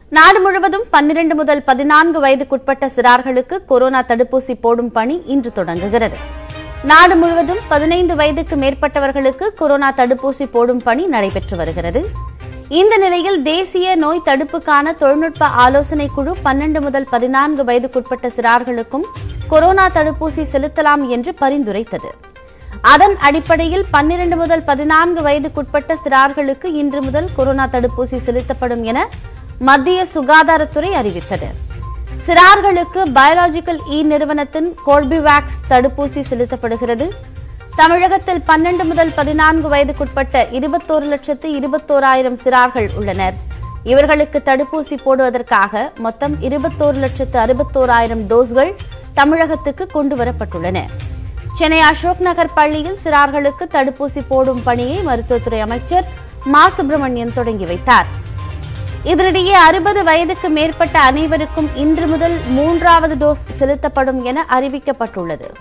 நாடு முழுவதும் பன்னிரண்டு முதல் பதினான்கு வயதுக்குட்பட்ட சிறார்களுக்கு கொரோனா தடுப்பூசி போடும் பணி இன்று தொடங்குகிறது நாடு முழுவதும் பதினைந்து வயதுக்கு மேற்பட்டவர்களுக்கு கொரோனா தடுப்பூசி போடும் பணி நடைபெற்று வருகிறது இந்த நிலையில் தேசிய நோய் தடுப்புக்கான தொழில்நுட்ப ஆலோசனை குழு பன்னெண்டு முதல் பதினான்கு வயதுக்குட்பட்ட சிறார்களுக்கும் கொரோனா தடுப்பூசி செலுத்தலாம் என்று பரிந்துரைத்தது அதன் அடிப்படையில் பன்னிரண்டு முதல் பதினான்கு வயதுக்குட்பட்ட சிறார்களுக்கு இன்று முதல் கொரோனா தடுப்பூசி செலுத்தப்படும் என மத்திய சுகாதாரத்துறை அறிவித்தது சிறார்களுக்கு பயாலஜிக்கல் இ நிறுவனத்தின் கோர்பிவேக்ஸ் தடுப்பூசி செலுத்தப்படுகிறது தமிழகத்தில் பன்னெண்டு முதல் பதினான்கு வயதுக்குட்பட்ட இருபத்தோரு லட்சத்து இருபத்தோராயிரம் சிறார்கள் உள்ளனர் இவர்களுக்கு தடுப்பூசி போடுவதற்காக மொத்தம் இருபத்தோரு லட்சத்து அறுபத்தோராயிரம் டோஸ்கள் தமிழகத்துக்கு கொண்டு வரப்பட்டுள்ளன சென்னை அசோக் நகர் பள்ளியில் சிறார்களுக்கு தடுப்பூசி போடும் பணியை மருத்துவத்துறை அமைச்சர் மா சுப்பிரமணியன் தொடங்கி வைத்தார் இதனிடையே அறுபது வயதுக்கு மேற்பட்ட அனைவருக்கும் இன்று முதல் மூன்றாவது டோஸ் செலுத்தப்படும் என அறிவிக்கப்பட்டுள்ளது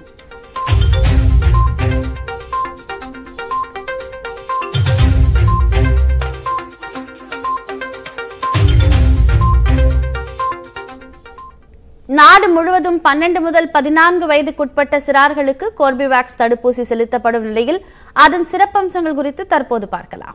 நாடு முழுவதும் பன்னெண்டு முதல் பதினான்கு வயதுக்குட்பட்ட சிறார்களுக்கு கோர்பிவேக்ஸ் தடுப்பூசி செலுத்தப்படும் நிலையில் அதன் சிறப்பம்சங்கள் குறித்து தற்போது பார்க்கலாம்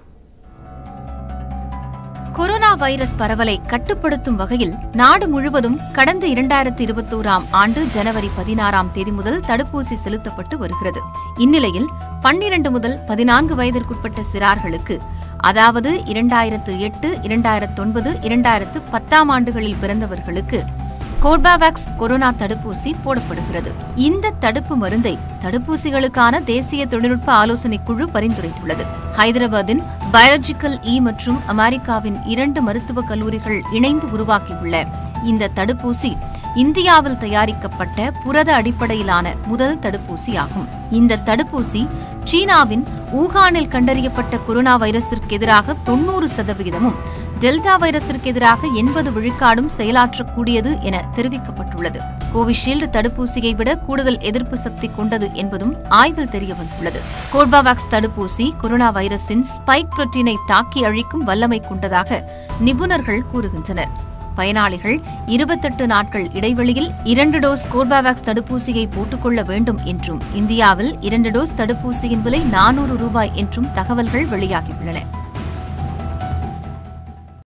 கொரோனா வைரஸ் பரவலை கட்டுப்படுத்தும் வகையில் நாடு முழுவதும் கடந்த இரண்டாயிரத்தி இருபத்தோராம் ஆண்டு ஜனவரி பதினாறாம் தேதி முதல் தடுப்பூசி செலுத்தப்பட்டு வருகிறது இந்நிலையில் பன்னிரண்டு முதல் பதினான்கு வயதிற்குட்பட்ட சிறார்களுக்கு அதாவது இரண்டாயிரத்து எட்டு இரண்டாயிரத்து ஒன்பது இரண்டாயிரத்து பத்தாம் ஆண்டுகளில் பிறந்தவர்களுக்கு கோர்பாவேக்ஸ் கொரோனா தடுப்பூசி போடப்படுகிறது இந்த தடுப்பு மருந்தை தடுப்பூசிகளுக்கான தேசிய தொழில்நுட்ப ஆலோசனை குழு பரிந்துரைத்துள்ளது ஹைதராபாத்தின் பயாலஜிக்கல் இ மற்றும் அமெரிக்காவின் இரண்டு மருத்துவக் கல்லூரிகள் இணைந்து உருவாக்கியுள்ள இந்த தடுப்பூசி இந்தியாவில் தயாரிக்கப்பட்ட புரத அடிப்படையிலான முதல் தடுப்பூசி ஆகும் இந்த தடுப்பூசி சீனாவின் ஊகானில் கண்டறியப்பட்ட கொரோனா வைரஸிற்கு எதிராக தொன்னூறு சதவிகிதமும் டெல்டா வைரஸிற்கு எதிராக எண்பது விழுக்காடும் செயலாற்றக்கூடியது என தெரிவிக்கப்பட்டுள்ளது கோவிஷீல்டு தடுப்பூசியை விட கூடுதல் எதிர்ப்பு சக்தி கொண்டது என்பதும் ஆய்வில் தெரியவந்துள்ளது கோர்பாவேக்ஸ் தடுப்பூசி கொரோனா வைரஸின் ஸ்பைக் புரோட்டீனை தாக்கி அழிக்கும் வல்லமை கொண்டதாக நிபுணர்கள் கூறுகின்றனர் பயனாளிகள் இருபத்தெட்டு நாட்கள் இடைவெளியில் இரண்டு டோஸ் கோர்பாவேக்ஸ் தடுப்பூசியை போட்டுக்கொள்ள வேண்டும் என்றும் இந்தியாவில் இரண்டு டோஸ் தடுப்பூசியின் விலை நானூறு ரூபாய் என்றும் தகவல்கள் வெளியாகியுள்ளன